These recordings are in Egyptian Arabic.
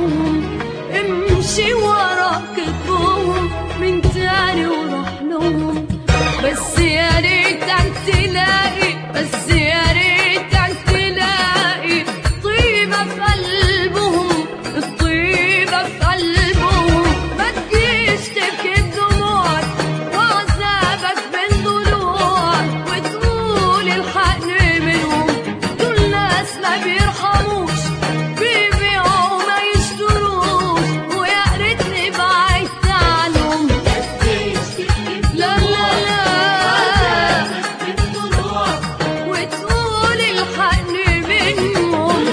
لهم امشي ورا كتبهم من تاني وروح لهم بس يا ريتك تلاقي بس يا ريتك تلاقي طيبة في قلبهم الطيبة في قلبهم ما تجيش تبكي بدموعك وعذابك بين ضلوعك وتقول الحقني منهم دول ناس ما بيرحموش بيبيعوا ما يشتروش ويا ريتني بعدت عنهم لا لا لا وتقول الحقني منهم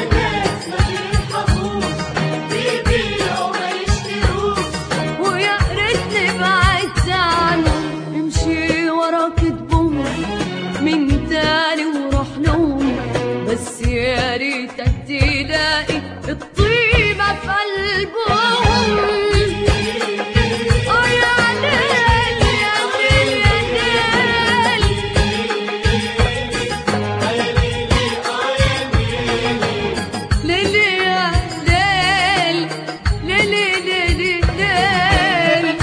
ويا ريتني بعدت عنهم امشي ورا كتبهم من تاني وروح لهم بس يا ريتك تلاقي الطيبة في قلبهم آه يا ليل يا ليل يا ليل ليلي يا ليل ليلي ليلي ليل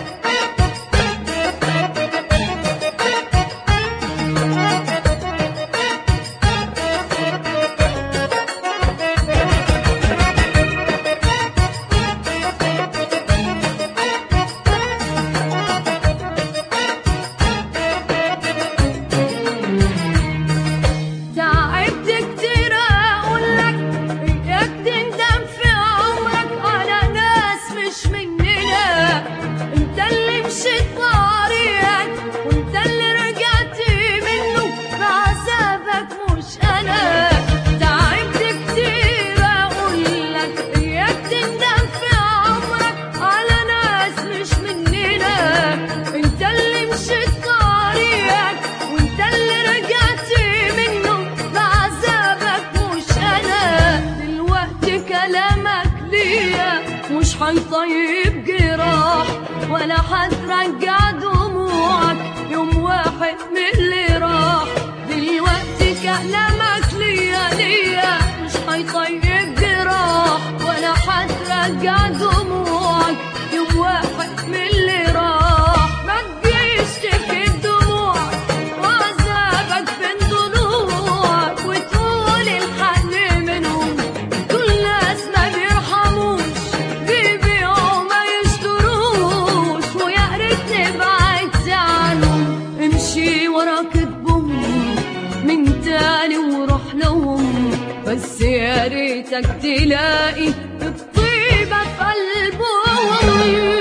تعبت كتير اقولك اياك تندم في عمرك على ناس مش مننا انت اللي مشيت طريقك وانت اللي رجعت منه بعذابك مش انا تعبت كتير اقولك اياك تندم في عمرك على ناس مش مننا انت اللي مشيت طريقك وانت اللي رجعت منه بعذابك مش انا دلوقتي كلامك ليا مش هيطيب جراح ولا هترجع دموعك يوم واحد من اللي راح دلوقتي كلامك ليا ليا مش هيطيب جراح ولا هترجع دموعك يوم واحد من اللي راح ما تجيش تبكي دموعك وعذابك بين ضلوعك وتقول الحل منهم دول ناس ما بيرحموش بيبيعوا ما يشتروش ويا ريتني بعدت عنهم امشي ورا كتبهم من تاني وروح لهم بس يا ريتك تلاقي الطيبة في قلبهم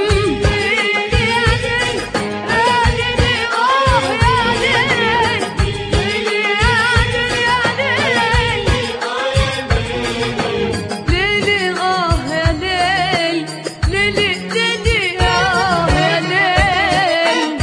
ليلي اه يا ليل ليلي ليلي اه يا ليل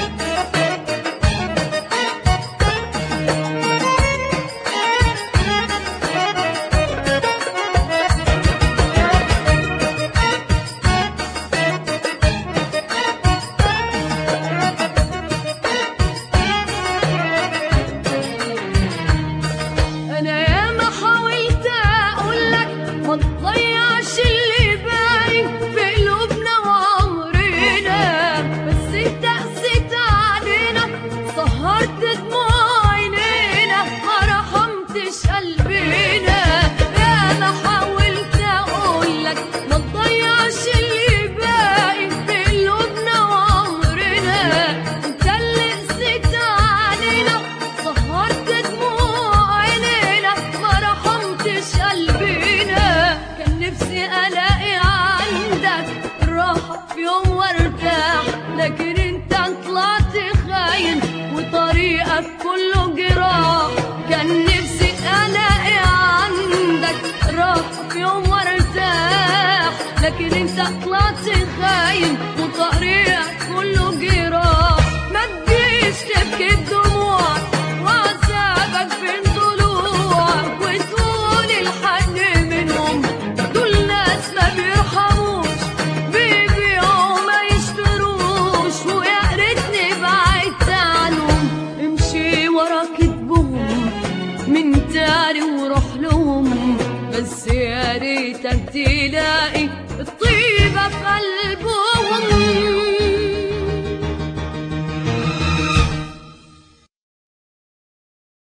انا ياما حاولت اقولك ما تضيعش اللي باين في قلوبنا وعمرنا بس انت قسيت علينا سهرت دموع عينينا ما رحمتش قلبنا ياما حاولت اقولك ما تضيعش اللي باين في قلوبنا وعمرنا انت اللي قسيت علينا سهرت دموع عينينا ما رحمتش قلبنا كان نفسي الاقي عندك راحة في يوم وارتاح لكن انت طلعت خاين وطريقك كله جراح كان نفسي الاقي عندك راحة في يوم وارتاح لكن انت طلعت خاين وطريقك كله جراح ما تجيش تبكي دموعك وعذابك بين ضلوعك وتقول الحق منهم دول ناس ما بيرحموش بيبيعوا ما يشتروش ويا ريتني بعدت عنهم امشي ورا كتبهم من تاني وروح لهم بس يا ريتك تلاقي